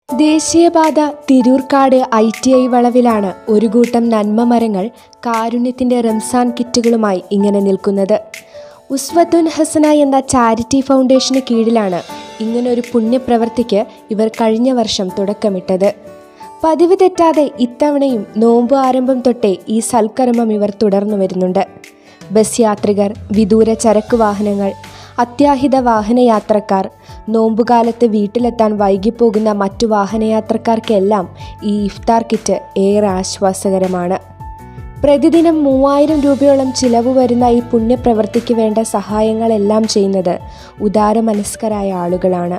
ദേശീയപാത Tirurkad I T I വളവിലാണ് ഒരു കൂട്ടം നന്മ മരങ്ങൾ കാരുണ്യത്തിന്റെ റംസാൻ കിറ്റുകളുമായി ഇങ്ങനെ നിൽക്കുന്നത് ഉസ്വത്തുൻ ഹസന എന്ന ചാരിറ്റി ഫൗണ്ടേഷന് കീഴിലാണ് ഇങ്ങനൊരു പുണ്യപ്രവർത്തിക്ക് ഇവർ കഴിഞ്ഞ വർഷം തുടക്കമിട്ടത് പതിവ് തെറ്റാതെ ഇത്തവണയും നോമ്പ് ആരംഭം തൊട്ടേ ഈ സൽക്കർമ്മം ഇവർ തുടർന്നു വരുന്നുണ്ട് ബസ് യാത്രികർ വിദൂര ചരക്ക് വാഹനങ്ങൾ അത്യാഹിത വാഹനയാത്രക്കാർ നോമ്പുകാലത്ത് വീട്ടിലെത്താൻ വൈകിപ്പോകുന്ന മറ്റു വാഹനയാത്രക്കാർക്കെല്ലാം ഈ ഇഫ്താർ കിറ്റ് ഏറെ ആശ്വാസകരമാണ് പ്രതിദിനം മൂവായിരം രൂപയോളം ചിലവ് വരുന്ന ഈ പുണ്യപ്രവൃത്തിക്ക് വേണ്ട സഹായങ്ങളെല്ലാം ചെയ്യുന്നത് ഉദാരമനസ്കരായ ആളുകളാണ്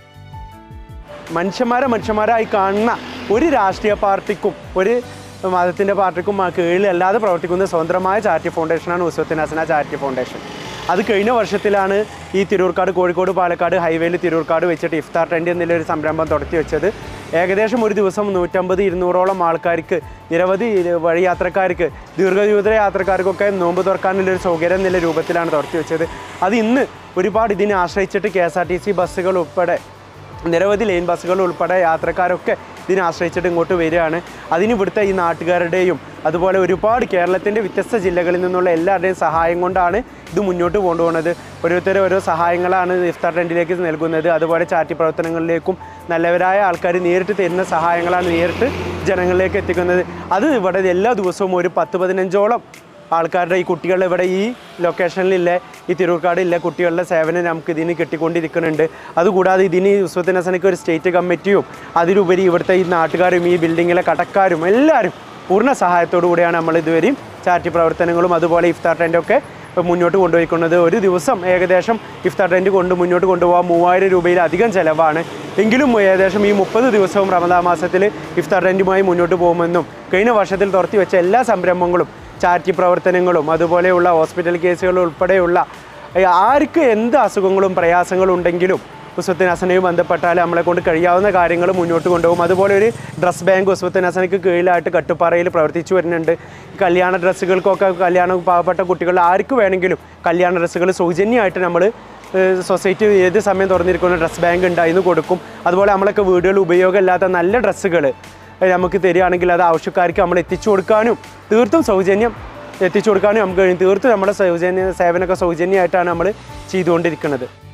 മനുഷ്യന്മാരെ മനുഷ്യന്മാരായി കാണുന്ന ഒരു രാഷ്ട്രീയ പാർട്ടിക്കും ഒരു മതത്തിൻ്റെ പാർട്ടിക്കും ആ കീഴിൽ അല്ലാതെ പ്രവർത്തിക്കുന്ന സ്വതന്ത്രമായ ചാരിറ്റി ഫൗണ്ടേഷനാണ് ഉസ്വത്തിൻ ഹസന ചാരിറ്റി ഫൗണ്ടേഷൻ അത് കഴിഞ്ഞ വർഷത്തിലാണ് ഈ തിരൂർക്കാട് കോഴിക്കോട് പാലക്കാട് ഹൈവേയിൽ തിരൂർക്കാട് വെച്ചിട്ട് ഇഫ്താർ ടെൻറ്റ് എന്നുള്ളൊരു സംരംഭം തുടത്തി വെച്ചത് ഏകദേശം ഒരു ദിവസം നൂറ്റമ്പത് ഇരുന്നൂറോളം ആൾക്കാർക്ക് നിരവധി വഴി യാത്രക്കാർക്ക് ദീർഘദൂര യാത്രക്കാർക്കൊക്കെ നോമ്പ് തുറക്കാനുള്ളൊരു സൗകര്യം എന്നുള്ള രൂപത്തിലാണ് തുടത്തി വെച്ചത് അത് ഇന്ന് ഒരുപാട് ഇതിനെ ആശ്രയിച്ചിട്ട് K S R T C ബസ്സുകൾ ഉൾപ്പെടെ നിരവധി ലൈൻ ബസ്സുകൾ ഉൾപ്പെടെ യാത്രക്കാരൊക്കെ ഇതിനെ ആശ്രയിച്ചിട്ട് ഇങ്ങോട്ട് വരികയാണ് അതിന് ഇവിടുത്തെ ഈ നാട്ടുകാരുടെയും അതുപോലെ ഒരുപാട് കേരളത്തിൻ്റെ വ്യത്യസ്ത ജില്ലകളിൽ നിന്നുള്ള എല്ലാവരുടെയും സഹായം കൊണ്ടാണ് ഇത് മുന്നോട്ട് കൊണ്ടുപോകുന്നത് ഓരോരുത്തരും ഓരോ സഹായങ്ങളാണ് ഇഫ്താർ ടെൻറ്റിലേക്ക് നൽകുന്നത് അതുപോലെ ചാറ്റി പ്രവർത്തനങ്ങളിലേക്കും നല്ലവരായ ആൾക്കാർ നേരിട്ട് തരുന്ന സഹായങ്ങളാണ് നേരിട്ട് ജനങ്ങളിലേക്ക് എത്തിക്കുന്നത് അത് ഇവിടെ എല്ലാ ദിവസവും ഒരു പത്ത് പതിനഞ്ചോളം ആൾക്കാരുടെ ഈ കുട്ടികളുടെ ഇവിടെ ഈ ലൊക്കേഷനിലില്ല ഈ തിരൂർക്കാടില്ല കുട്ടികളുടെ സേവനം നമുക്ക് ഇതിന് കിട്ടിക്കൊണ്ടിരിക്കുന്നുണ്ട് അതുകൂടാതെ ഇതിന് ഉസ്വത്തിനസനക്ക് ഒരു സ്റ്റേറ്റ് കമ്മിറ്റിയും അതിലുപരി ഇവിടുത്തെ ഈ നാട്ടുകാരും ഈ ബിൽഡിങ്ങിലെ കടക്കാരും എല്ലാവരും പൂർണ്ണ സഹായത്തോടു കൂടിയാണ് നമ്മൾ ഇതുവരെയും ചാരിറ്റി പ്രവർത്തനങ്ങളും അതുപോലെ ഇഫ്താർ ടെൻറ്റൊക്കെ മുന്നോട്ട് കൊണ്ടുപോയിക്കുന്നത് ഒരു ദിവസം ഏകദേശം ഇഫ്താർ ടെൻറ്റ് കൊണ്ട് മുന്നോട്ട് കൊണ്ടുപോകാൻ മൂവായിരം രൂപയിലധികം ചിലവാണ് എങ്കിലും ഏകദേശം ഈ മുപ്പത് ദിവസവും റമദാ മാസത്തിൽ ഇഫ്താർ ടെൻറ്റുമായി മുന്നോട്ട് പോകുമെന്നും കഴിഞ്ഞ വർഷത്തിൽ തുറത്തി വെച്ച എല്ലാ സംരംഭങ്ങളും ചാരിറ്റി പ്രവർത്തനങ്ങളും അതുപോലെയുള്ള ഹോസ്പിറ്റൽ കേസുകൾ ഉൾപ്പെടെയുള്ള ഏ, ആർക്ക് എന്ത് അസുഖങ്ങളും പ്രയാസങ്ങളും ഉണ്ടെങ്കിലും ഉസ്വത്തിൻ ഹസനയും ബന്ധപ്പെട്ടാൽ നമ്മളെ കൊണ്ട് കഴിയാവുന്ന കാര്യങ്ങൾ മുന്നോട്ട് കൊണ്ടുപോകും അതുപോലെ ഒരു ഡ്രസ് ബാങ്ക് ഉസ്വത്തിൻ ഹസനയ്ക്ക് കീഴിലായിട്ട് കട്ടുപ്പാറയിൽ പ്രവർത്തിച്ചു വരുന്നുണ്ട് ഈ കല്യാണ ഡ്രസ്സുകൾക്കൊക്കെ കല്യാണ പാവപ്പെട്ട കുട്ടികൾ ആർക്ക് വേണമെങ്കിലും കല്യാണ ഡ്രസ്സുകൾ സൗജന്യമായിട്ട് നമ്മൾ സൊസൈറ്റി ഏത് സമയം തുറന്നിരിക്കുന്ന ഡ്രസ് ബാങ്ക് ഉണ്ടായിരുന്നു കൊടുക്കും അതുപോലെ നമ്മളൊക്കെ വീടുകളിൽ ഉപയോഗമില്ലാത്ത നല്ല ഡ്രസ്സുകൾ നമുക്ക് തരികയാണെങ്കിൽ അത് ആവശ്യക്കാർക്ക് നമ്മൾ എത്തിച്ചു കൊടുക്കാനും തീർത്തും സൗജന്യം എത്തിച്ചു കൊടുക്കാനും നമുക്ക് കഴിയും തീർത്തും നമ്മുടെ സൗജന്യ സേവനമൊക്കെ സൗജന്യമായിട്ടാണ് നമ്മൾ ചെയ്തുകൊണ്ടിരിക്കുന്നത്